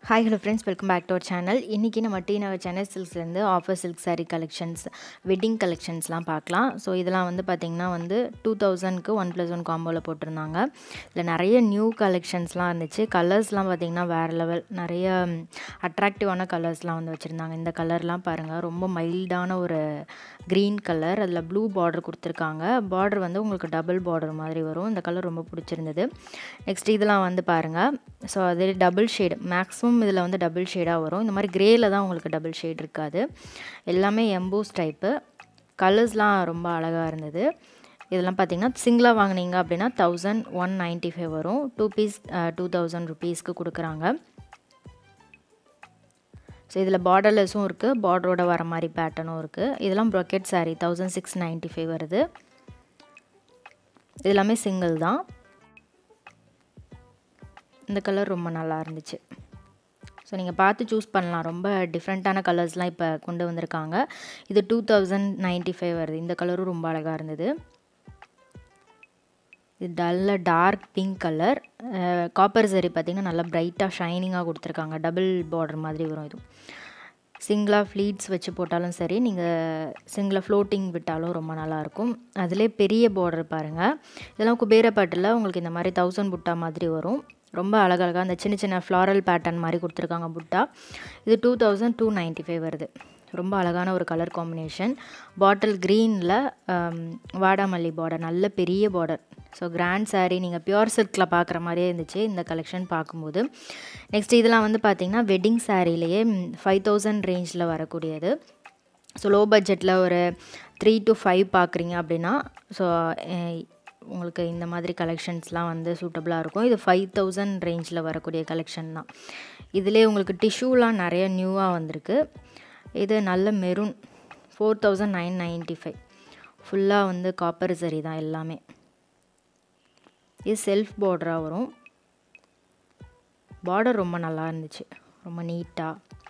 hi hello friends welcome back to our channel இன்றைக்கி நம்ம டி நகர் சென்னை சில்க்ஸ்லேருந்து offer silk saree collections wedding கலெக்ஷன்ஸ்லாம் பார்க்கலாம் ஸோ இதெல்லாம் வந்து பார்த்திங்கன்னா வந்து டூ தௌசண்ட்க்கு ஒன் ப்ளஸ் ஒன் காம்போவில் போட்டிருந்தாங்க இதில் நிறைய நியூ கலெக்ஷன்ஸ்லாம் இருந்துச்சு கலர்ஸ்லாம் பார்த்திங்கன்னா வேறு லெவல் நிறைய அட்ராக்டிவான கலர்ஸ்லாம் வந்து வச்சுருந்தாங்க இந்த கலர்லாம் பாருங்கள் ரொம்ப மைல்டான ஒரு க்ரீன் கலர் அதில் ப்ளூ பார்டர் கொடுத்துருக்காங்க பார்டர் வந்து உங்களுக்கு டபுள் பார்டர் மாதிரி வரும் இந்த கலர் ரொம்ப பிடிச்சிருந்தது நெக்ஸ்ட் இதெல்லாம் வந்து பாருங்கள் ஸோ அது டபுள் ஷேடு மேக்ஸிமம் இதில் வந்து டபுள் ஷேடாக வரும் இந்த மாதிரி கிரேயில் தான் உங்களுக்கு டபுள் ஷேட் இருக்காது எல்லாமே எம்போஸ் டைப்பு கலர்ஸ்லாம் ரொம்ப அழகாக இருந்தது இதெல்லாம் பார்த்தீங்கன்னா சிங்கிளாக வாங்கினீங்க அப்படின்னா தௌசண்ட் ஒன் நைன்ட்டி ஃபைவ் வரும் டூ பீஸ் டூ தௌசண்ட் ருபீஸ்க்கு கொடுக்குறாங்க ஸோ இதில் பார்டர்லெஸ்ஸும் இருக்குது பார்டரோட வர மாதிரி பேட்டர்னும் இருக்குது இதெல்லாம் brocade saree thousand six ninety five வருது இது எல்லாமே சிங்கிள் தான் இந்த கலர் ரொம்ப நல்லா இருந்துச்சு ஸோ நீங்கள் பார்த்து சூஸ் பண்ணலாம் ரொம்ப டிஃப்ரெண்ட்டான கலர்ஸ்லாம் இப்போ கொண்டு வந்திருக்காங்க இது டூ தௌசண்ட் நைன்ட்டி ஃபைவ் வருது இந்த கலரும் ரொம்ப அழகாக இருந்தது இது நல்ல டார்க் பிங்க் கலர் காப்பர் சரி பார்த்திங்கன்னா நல்லா பிரைட்டாக ஷைனிங்காக கொடுத்துருக்காங்க டபுள் பார்டர் மாதிரி வரும் இது சிங்கிளாக ஃப்ளீட்ஸ் வச்சு போட்டாலும் சரி நீங்கள் சிங்கிளாக ஃப்ளோட்டிங் விட்டாலும் ரொம்ப நல்லாயிருக்கும் அதிலே பெரிய பார்டர் பாருங்கள் இதெல்லாம் குபேரப்பாட்டில் உங்களுக்கு இந்த மாதிரி தௌசண்ட் புட்டா மாதிரி வரும் ரொம்ப அழகழகாக அந்த சின்ன சின்ன ஃப்ளாரல் பேட்டர்ன் மாதிரி கொடுத்துருக்காங்க புட்டா இது two thousand two ninety five வருது ரொம்ப அழகான ஒரு கலர் காம்பினேஷன் பாட்டில் க்ரீனில் வாடாமல்லி பார்டர் நல்ல பெரிய பார்டர் ஸோ கிராண்ட் saree நீங்கள் பியூர் சில்கில் பார்க்குற மாதிரியே இருந்துச்சு இந்த கலெக்ஷன் பார்க்கும்போது நெக்ஸ்ட் இதெல்லாம் வந்து பார்த்திங்கன்னா வெட்டிங் சாரீலேயே ஃபைவ் தௌசண்ட் ரேஞ்சில் வரக்கூடியது ஸோ லோ பட்ஜெட்டில் ஒரு த்ரீ டு ஃபைவ் பார்க்குறீங்க அப்படின்னா ஸோ உங்களுக்கு இந்த மாதிரி கலெக்ஷன்ஸ்லாம் வந்து சூட்டபுளாக இருக்கும் இது ஃபைவ் தௌசண்ட் ரேஞ்சில் வரக்கூடிய கலெக்ஷன் தான் இதிலே உங்களுக்கு டிஷ்யூலாம் நிறைய நியூவாக வந்திருக்கு இது நல்ல maroon four thousand nine ninety five ஃபுல்லாக வந்து காப்பர் சரி தான் எல்லாமே இது செல்ஃப் பார்டராக வரும் பார்டர் ரொம்ப நல்லா இருந்துச்சு ரொம்ப நீட்டாக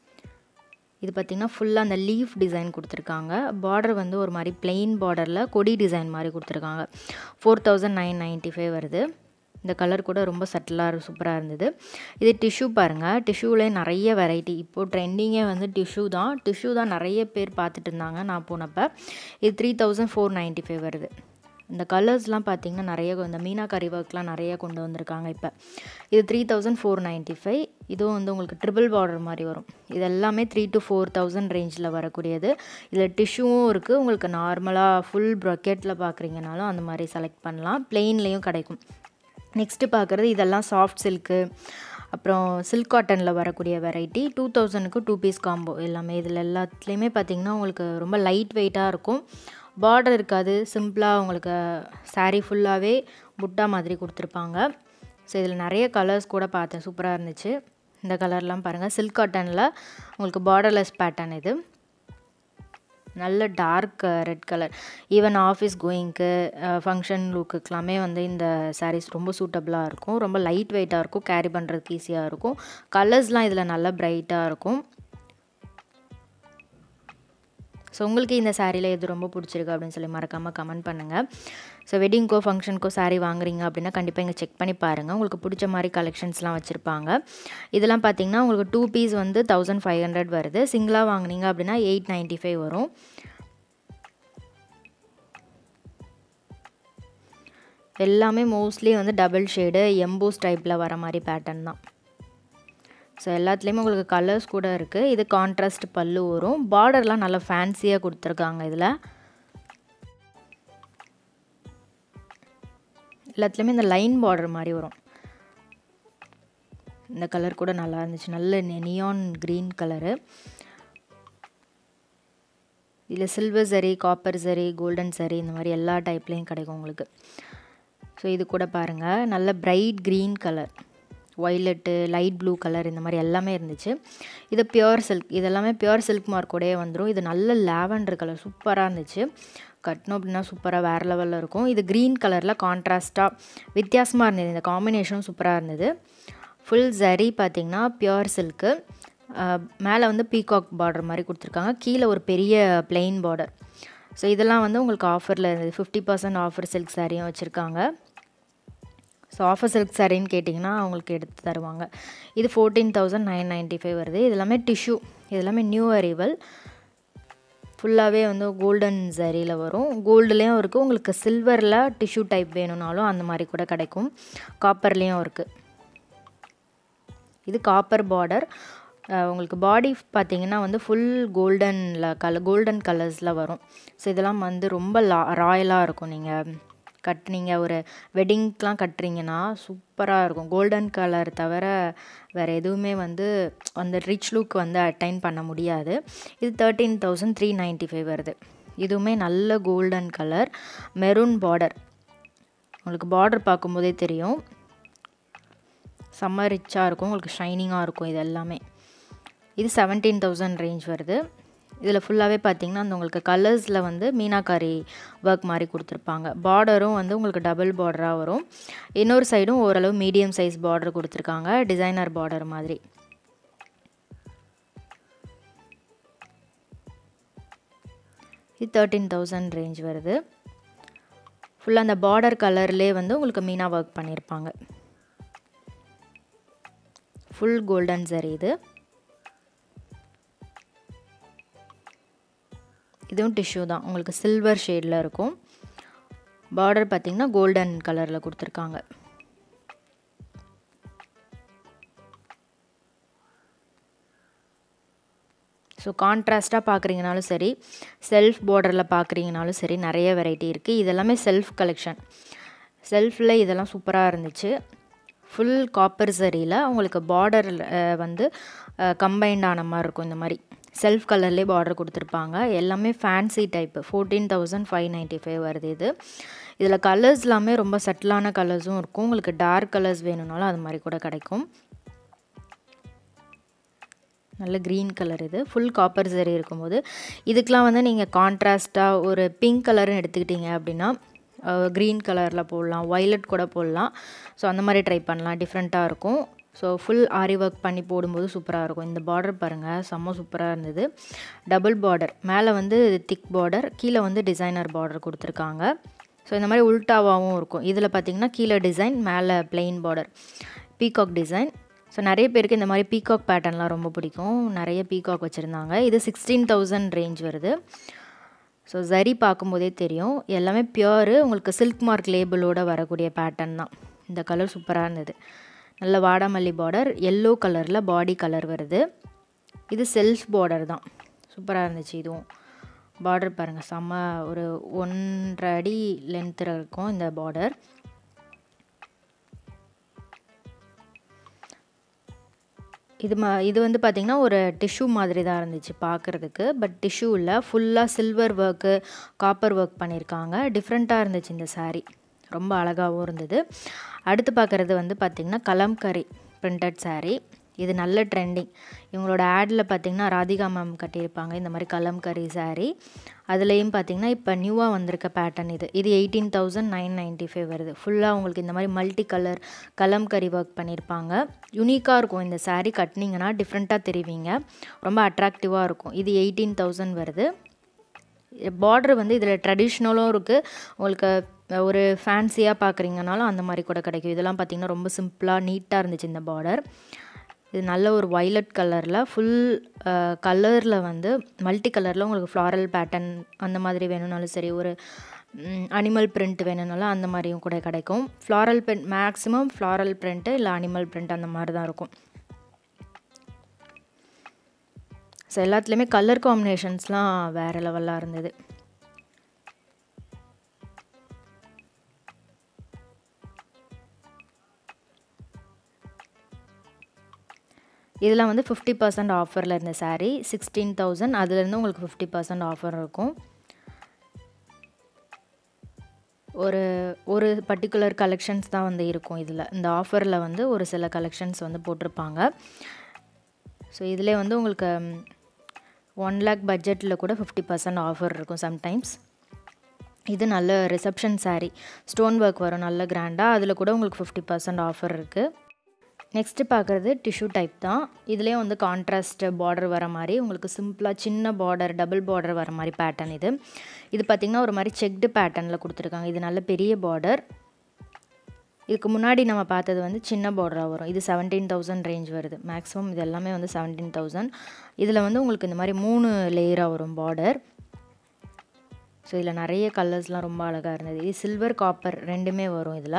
இது பார்த்திங்கன்னா ஃபுல்லாக அந்த லீஃப் டிசைன் கொடுத்துருக்காங்க பார்டர் வந்து ஒரு மாதிரி பிளெயின் பார்டரில் கொடி டிசைன் மாதிரி கொடுத்துருக்காங்க four thousand nine ninety five வருது இந்த கலர் கூட ரொம்ப சட்டிலாக சூப்பராக இருந்தது இது டிஷ்யூ பாருங்கள் டிஷ்யூலேயே நிறைய வெரைட்டி இப்போது ட்ரெண்டிங்கே வந்து டிஷ்யூ தான் டிஷ்யூ தான் நிறைய பேர் பார்த்துட்டு இருந்தாங்க நான் போனப்போ இது three thousand four ninety five வருது இந்த கலர்ஸ்லாம் பார்த்திங்கன்னா நிறைய இந்த மீனாக்கரி ஒர்க்லாம் நிறைய கொண்டு வந்திருக்காங்க இப்போ இது three thousand four ninety five இதுவும் வந்து உங்களுக்கு ட்ரிபிள் பார்டர் மாதிரி வரும் இது எல்லாமே த்ரீ டு ஃபோர் தௌசண்ட் ரேஞ்சில் வரக்கூடியது இதில் டிஷ்யூவும் இருக்குது உங்களுக்கு நார்மலாக ஃபுல் ப்ரொக்கெட்டில் பார்க்குறீங்கனாலும் அந்த மாதிரி செலக்ட் பண்ணலாம் பிளெயின்லேயும் கிடைக்கும் நெக்ஸ்ட்டு பார்க்குறது இதெல்லாம் சாஃப்ட் சில்க்கு அப்புறம் சில்க் காட்டனில் வரக்கூடிய வெரைட்டி டூ தௌசண்ட்க்கு டூ பீஸ் காம்போ எல்லாமே இதில் எல்லாத்துலேயுமே பார்த்திங்கன்னா உங்களுக்கு ரொம்ப லைட் வெயிட்டாக இருக்கும் பார்டர் இருக்காது சிம்பிளாக உங்களுக்கு saree ஃபுல்லாகவே புட்டா மாதிரி கொடுத்துருப்பாங்க ஸோ இதில் நிறைய கலர்ஸ் கூட பார்த்தேன் சூப்பராக இருந்துச்சு இந்த கலர்லாம் பாருங்கள் சில்க் காட்டனில் உங்களுக்கு பார்டர்லெஸ் பேட்டர்ன் இது நல்ல dark red colour even office கோயிங்க்கு ஃபங்க்ஷன் லுக்குக்கெல்லாமே வந்து இந்த சாரீஸ் ரொம்ப சூட்டபுளாக இருக்கும் ரொம்ப லைட் வெயிட்டாக இருக்கும் கேரி பண்ணுறதுக்கு ஈஸியாக இருக்கும் கலர்ஸ்லாம் இதில் நல்லா ப்ரைட்டாக இருக்கும் ஸோ உங்களுக்கு இந்த சாரியில் எது ரொம்ப பிடிச்சிருக்கு அப்படின்னு சொல்லி மறக்காமல் கமெண்ட் பண்ணுங்கள் ஸோ வெட்டிங்க்கோ ஃபங்க்ஷனுக்கோ சாரீ வாங்குறீங்க அப்படின்னா கண்டிப்பாக இங்கே செக் பண்ணி பாருங்கள் உங்களுக்கு பிடிச்ச மாதிரி கலெக்ஷன்ஸ்லாம் வச்சுருப்பாங்க இதெல்லாம் பார்த்தீங்கன்னா உங்களுக்கு டூ பீஸ் வந்து தௌசண்ட் ஃபைவ் ஹண்ட்ரட் வருது சிங்கிளாக வாங்குனீங்க அப்படின்னா எயிட் நைன்ட்டி ஃபைவ் வரும் எல்லாமே மோஸ்ட்லி வந்து டபுள் ஷேடு எம்போஸ் டைப்பில் வர மாதிரி பேட்டர்ன் தான் ஸோ எல்லாத்துலேயுமே உங்களுக்கு கலர்ஸ் கூட இருக்குது இது கான்ட்ராஸ்ட் பல்லு வரும் பார்டர்லாம் நல்லா ஃபேன்சியாக கொடுத்துருக்காங்க இதில் எல்லாத்துலேயுமே இந்த லைன் பார்டர் மாதிரி வரும் இந்த கலர் கூட நல்லா இருந்துச்சு நல்ல நியான் க்ரீன் கலரு இதில் சில்வர் சரி காப்பர் சரி கோல்டன் சரி இந்த மாதிரி எல்லா டைப்லேயும் கிடைக்கும் உங்களுக்கு ஸோ இது கூட பாருங்கள் நல்ல bright green colour violet light blue colour இந்த மாதிரி எல்லாமே இருந்துச்சு இது பியோர் சில்க் இதெல்லாமே பியோர் சில்க் மார்க்கோடயே வந்துடும் இது நல்ல லாவெண்டர் கலர் சூப்பராக இருந்துச்சு கட்டணும் அப்படின்னா சூப்பராக வேறு லெவலில் இருக்கும் இது க்ரீன் கலரில் கான்ட்ராஸ்ட்டாக வித்தியாசமாக இருந்தது இந்த காம்பினேஷனும் சூப்பராக இருந்தது ஃபுல் ஜரி பார்த்திங்கன்னா பியோர் சில்க்கு மேலே வந்து பீகாக் பார்டர் மாதிரி கொடுத்துருக்காங்க கீழே ஒரு பெரிய பிளெயின் பார்டர் ஸோ இதெல்லாம் வந்து உங்களுக்கு ஆஃபரில் இருந்தது ஃபிஃப்டி பர்சன்ட் ஆஃபர் சில்க் சாரியும் வச்சுருக்காங்க ஸோ ஆஃபர் சில்க் சாரின்னு கேட்டிங்கன்னா அவங்களுக்கு எடுத்து தருவாங்க இது fourteen thousand nine ninety five வருது இது எல்லாமே டிஷ்யூ இது எல்லாமே நியூ அரைவல் ஃபுல்லாகவே வந்து கோல்டன் சரியில் வரும் கோல்டுலேயும் இருக்குது உங்களுக்கு சில்வரில் டிஷ்யூ டைப் வேணும்னாலும் அந்த மாதிரி கூட கிடைக்கும் காப்பர்லேயும் இருக்குது இது காப்பர் பார்டர் உங்களுக்கு பாடி பார்த்தீங்கன்னா வந்து ஃபுல் கோல்டனில் கலர் கோல்டன் கலர்ஸில் வரும் ஸோ இதெல்லாம் வந்து ரொம்ப லா ராயலாக இருக்கும் நீங்கள் கட்டுனீங்க ஒரு வெட்டிங்க்கெலாம் கட்டுறீங்கன்னா சூப்பராக இருக்கும் கோல்டன் கலர் தவிர வேறு எதுவுமே வந்து அந்த ரிச் லுக் வந்து அட்டைன் பண்ண முடியாது இது thirteen thousand three ninety five வருது இதுவுமே நல்ல கோல்டன் கலர் மெரூன் பார்டர் உங்களுக்கு பார்டர் பார்க்கும்போதே தெரியும் செம்ம ரிச்சாக இருக்கும் உங்களுக்கு ஷைனிங்காக இருக்கும் இது எல்லாமே இது செவன்டீன் தௌசண்ட் ரேஞ்ச் வருது இதில் ஃபுல்லாகவே பார்த்தீங்கன்னா அந்த உங்களுக்கு கலர்ஸில் வந்து மீனாக்காரி ஒர்க் மாதிரி கொடுத்துருப்பாங்க பார்டரும் வந்து உங்களுக்கு டபுள் பார்டராக வரும் இன்னொரு சைடும் ஓரளவு மீடியம் சைஸ் பார்டர் கொடுத்துருக்காங்க டிசைனர் பார்டர் மாதிரி இது தேர்ட்டீன் தௌசண்ட் ரேஞ்ச் வருது ஃபுல்லாக அந்த பார்டர் கலர்லேயே வந்து உங்களுக்கு மீனாக ஒர்க் பண்ணியிருப்பாங்க ஃபுல் கோல்டன் சரி இது இதுவும் டிஷ்யூ தான் உங்களுக்கு சில்வர் ஷேடில் இருக்கும் பார்டர் பார்த்திங்கன்னா கோல்டன் கலரில் கொடுத்துருக்காங்க ஸோ கான்ட்ராஸ்ட்டாக பார்க்குறீங்கனாலும் சரி செல்ஃப் பார்டரில் பார்க்குறீங்கனாலும் சரி நிறைய வெரைட்டி இருக்குது இதெல்லாமே செல்ஃப் கலெக்ஷன் செல்ஃபில் இதெல்லாம் சூப்பராக இருந்துச்சு ஃபுல் காப்பர் சரியில் உங்களுக்கு பார்டர் வந்து கம்பைண்ட் ஆன மாதிரி இருக்கும் இந்த மாதிரி செல்ஃப் கலர்லேயே பார்டர் கொடுத்துருப்பாங்க எல்லாமே fancy type fourteen thousand five ninety five வருது இது இதில் கலர்ஸ் எல்லாமே ரொம்ப சட்டிலான கலர்ஸும் இருக்கும் உங்களுக்கு டார்க் கலர்ஸ் வேணும்னாலும் அது மாதிரி கூட கிடைக்கும் நல்ல க்ரீன் கலர் இது ஃபுல் காப்பர் சரி இருக்கும்போது இதுக்கெலாம் வந்து நீங்கள் கான்ட்ராஸ்ட்டாக ஒரு பிங்க் கலர்னு எடுத்துக்கிட்டீங்க அப்படின்னா க்ரீன் கலரில் போடலாம் வைலட் கூட போடலாம் ஸோ அந்த மாதிரி ட்ரை பண்ணலாம் டிஃப்ரெண்ட்டாக இருக்கும் ஸோ ஃபுல் ஆரி ஒர்க் பண்ணி போடும்போது சூப்பராக இருக்கும் இந்த பார்டர் பாருங்கள் செம்ம சூப்பராக இருந்தது டபுள் பார்டர் மேலே வந்து திக் பார்டர் கீழே வந்து டிசைனர் பார்டர் கொடுத்துருக்காங்க ஸோ இந்த மாதிரி உல்ட்டாவாகவும் இருக்கும் இதில் பார்த்திங்கன்னா கீழே டிசைன் மேலே plain border peacock design so நிறைய பேருக்கு இந்த மாதிரி பீகாக் பேட்டர்ன்லாம் ரொம்ப பிடிக்கும் நிறைய பீகாக் வச்சுருந்தாங்க இது சிக்ஸ்டீன் தௌசண்ட் ரேஞ்ச் வருது ஸோ சரி பார்க்கும்போதே தெரியும் எல்லாமே பியூரு உங்களுக்கு சில்க் மார்க் லேபிளோடு வரக்கூடிய பேட்டர்ன் தான் இந்த கலர் சூப்பராக இருந்தது நல்ல வாடாமல்லி பார்டர் எல்லோ கலரில் பாடி கலர் வருது இது செல்ஃப் பார்டர் தான் சூப்பராக இருந்துச்சு இதுவும் பார்டர் பாருங்கள் செம்ம ஒரு ஒன்றரை அடி லென்த்தில் இருக்கும் இந்த பார்டர் இது மா இது வந்து பார்த்திங்கன்னா ஒரு டிஷ்யூ மாதிரி தான் இருந்துச்சு பார்க்குறதுக்கு பட் டிஷ்யூ இல்லை ஃபுல்லாக சில்வர் ஒர்க்கு காப்பர் ஒர்க் பண்ணியிருக்காங்க டிஃப்ரெண்ட்டாக இருந்துச்சு இந்த சாரீ ரொம்ப அழகாகவும் இருந்தது அடுத்து பார்க்குறது வந்து பார்த்திங்கன்னா கலம்கரி பிரிண்டட் சாரீ இது நல்ல ட்ரெண்டிங் இவங்களோட ஆடில் பார்த்திங்கன்னா ராதிகா மேம் கட்டியிருப்பாங்க இந்த மாதிரி கலம்கரி சாரீ அதுலேயும் பார்த்திங்கன்னா இப்போ நியூவாக வந்திருக்க பேட்டர்ன் இது இது eighteen thousand nine ninety five வருது ஃபுல்லாக உங்களுக்கு இந்த மாதிரி மல்டி கலர் கலம்கரி ஒர்க் பண்ணியிருப்பாங்க யூனிக்காக இருக்கும் இந்த சாரீ கட்டினீங்கன்னா டிஃப்ரெண்ட்டாக தெரிவிங்க ரொம்ப அட்ராக்டிவாக இருக்கும் இது எயிட்டீன் தௌசண்ட் வருது பார்டர் வந்து இதில் ட்ரெடிஷ்னலும் இருக்குது உங்களுக்கு ஒரு ஃபேன்சியாக பார்க்குறீங்கனாலும் அந்த மாதிரி கூட கிடைக்கும் இதெல்லாம் பார்த்திங்கன்னா ரொம்ப சிம்பிளாக நீட்டாக இருந்துச்சு இந்த பார்டர் இது நல்ல ஒரு வைலட் கலரில் ஃபுல் கலரில் வந்து மல்டி கலரில் உங்களுக்கு ஃப்ளாரல் பேட்டர்ன் அந்த மாதிரி வேணும்னாலும் சரி ஒரு அனிமல் பிரிண்ட் வேணும்னாலும் அந்த மாதிரியும் கூட கிடைக்கும் floral print maximum floral print இல்லை அனிமல் பிரிண்ட் அந்த மாதிரி தான் இருக்கும் ஸோ எல்லாத்துலேயுமே கலர் காம்பினேஷன்ஸ்லாம் வேறு லெவலாக இருந்தது இதெல்லாம் வந்து ஃபிஃப்டி பர்சன்ட் ஆஃபரில் இருந்த சாரீ சிக்ஸ்டீன் தௌசண்ட் அதுலேருந்து உங்களுக்கு ஃபிஃப்டி பர்சன்ட் ஆஃபர் இருக்கும் ஒரு ஒரு பர்டிகுலர் கலெக்ஷன்ஸ் தான் வந்து இருக்கும் இதில் இந்த ஆஃபரில் வந்து ஒரு சில கலெக்ஷன்ஸ் வந்து போட்டிருப்பாங்க ஸோ இதிலே வந்து உங்களுக்கு ஒன் லேக் பட்ஜெட்டில் கூட ஃபிஃப்டி பர்சன்ட் ஆஃபர் இருக்கும் சம்டைம்ஸ் இது நல்ல ரிசப்ஷன் சாரீ ஸ்டோன் ஒர்க் வரும் நல்ல கிராண்டாக அதில் கூட உங்களுக்கு ஃபிஃப்டி பர்சன்ட் ஆஃபர் இருக்குது நெக்ஸ்ட்டு பார்க்குறது டிஷ்யூ டைப் தான் இதுலேயும் வந்து கான்ட்ராஸ்ட் பார்டர் வர மாதிரி உங்களுக்கு சிம்பிளாக சின்ன பார்டர் டபுள் பார்டர் வர மாதிரி பேட்டர்ன் இது இது பார்த்திங்கன்னா ஒரு மாதிரி செக்டு பேட்டர்னில் கொடுத்துருக்காங்க இது நல்ல பெரிய பார்டர் இதுக்கு முன்னாடி நம்ம பார்த்தது வந்து சின்ன பார்டராக வரும் இது செவன்டீன் தௌசண்ட் ரேஞ்ச் வருது மேக்ஸிமம் இது எல்லாமே வந்து செவன்டீன் தௌசண்ட் இதில் வந்து உங்களுக்கு இந்த மாதிரி மூணு லேயராக வரும் பார்டர் ஸோ இதில் நிறைய கலர்ஸ்லாம் ரொம்ப அழகாக இருந்தது இது சில்வர் காப்பர் ரெண்டுமே வரும் இதில்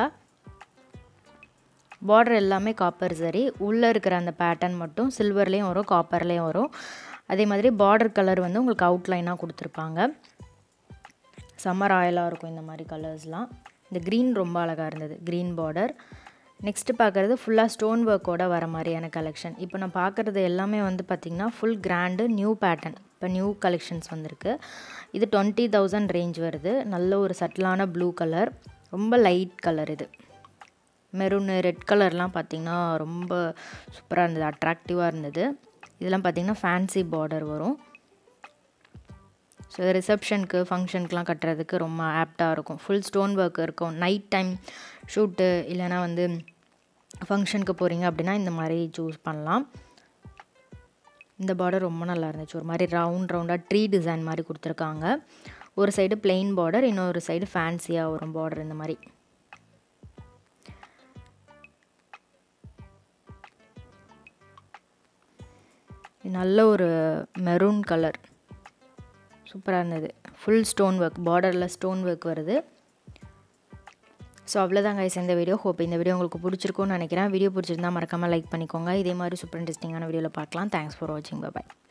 பார்டர் எல்லாமே காப்பர் சரி உள்ளே இருக்கிற அந்த பேட்டர்ன் மட்டும் சில்வர்லேயும் வரும் காப்பர்லேயும் வரும் அதே மாதிரி பார்டர் கலர் வந்து உங்களுக்கு அவுட்லைனாக கொடுத்துருப்பாங்க சம்மர் ஆயிலாக இருக்கும் இந்த மாதிரி கலர்ஸ்லாம் இந்த க்ரீன் ரொம்ப அழகாக இருந்தது க்ரீன் பார்டர் நெக்ஸ்ட்டு பார்க்குறது ஃபுல்லாக ஸ்டோன் ஒர்க்கோட வர மாதிரியான கலெக்ஷன் இப்போ நான் பார்க்குறது எல்லாமே வந்து பார்த்திங்கன்னா ஃபுல் கிராண்டு நியூ பேட்டர்ன் இப்போ நியூ கலெக்ஷன்ஸ் வந்திருக்கு இது டுவெண்ட்டி தௌசண்ட் ரேஞ்ச் வருது நல்ல ஒரு சட்டிலான ப்ளூ கலர் ரொம்ப லைட் கலர் இது மெரூனு ரெட் கலர்லாம் பார்த்திங்கன்னா ரொம்ப சூப்பராக இருந்தது அட்ராக்டிவாக இருந்தது இதெல்லாம் பார்த்திங்கன்னா ஃபேன்சி பார்டர் வரும் ஸோ ரிசப்ஷனுக்கு ஃபங்க்ஷனுக்குலாம் கட்டுறதுக்கு ரொம்ப ஆப்டாக இருக்கும் ஃபுல் ஸ்டோன் ஒர்க் இருக்கும் நைட் டைம் ஷூட்டு இல்லைனா வந்து ஃபங்க்ஷனுக்கு போகிறீங்க அப்படின்னா இந்த மாதிரி சூஸ் பண்ணலாம் இந்த பார்டர் ரொம்ப நல்லா இருந்துச்சு ஒரு மாதிரி ரவுண்ட் ரவுண்டாக ட்ரீ டிசைன் மாதிரி கொடுத்துருக்காங்க ஒரு சைடு பிளெயின் பார்டர் இன்னொரு சைடு ஃபேன்சியாக வரும் பார்டர் இந்த மாதிரி நல்ல ஒரு மெரூன் கலர் சூப்பராக இருந்தது ஃபுல் ஸ்டோன் ஒர்க் பார்டரில் ஸ்டோன் ஒர்க் வருது ஸோ அவ்வளோதான் கைஸ் இந்த வீடியோ ஹோப் இந்த வீடியோ உங்களுக்கு பிடிச்சிருக்கும்னு நினைக்கிறேன் வீடியோ பிடிச்சிருந்தா மறக்காமல் லைக் பண்ணிக்கோங்க இதே மாதிரி சூப்பர் இன்ட்ரெஸ்டிங்கான வீடியோவில் பார்க்கலாம் தேங்க்ஸ் ஃபார் வாட்சிங் பாய்